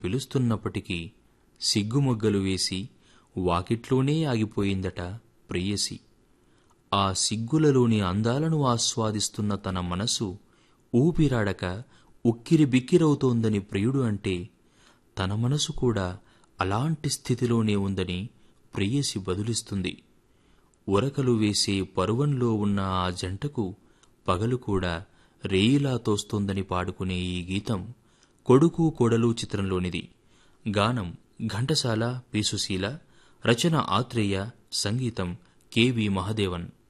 పిలుస్తున్నప్పటికీ సిగ్గుమొగ్గలు వేసి వాకిట్లోనే ఆగిపోయిందట ప్రేయసి ఆ సిగ్గులలోని అందాలను ఆస్వాదిస్తున్న తన మనసు ఊపిరాడక ఉక్కిరి బిక్కిరవుతోందని ప్రియుడు అంటే తన మనసు కూడా అలాంటి స్థితిలోనే ఉందని ప్రేయసి బదులిస్తుంది ఉరకలు వేసే పరువంలో ఉన్న ఆ జంటకు పగలు కూడా రేయిలా తోస్తోందని పాడుకునే ఈ గీతం కొడుకు కోడలు చిత్రంలోనిది గానం ఘంటసాల పి సుశీల రచన ఆత్రేయ సంగీతం కెవి మహదేవన్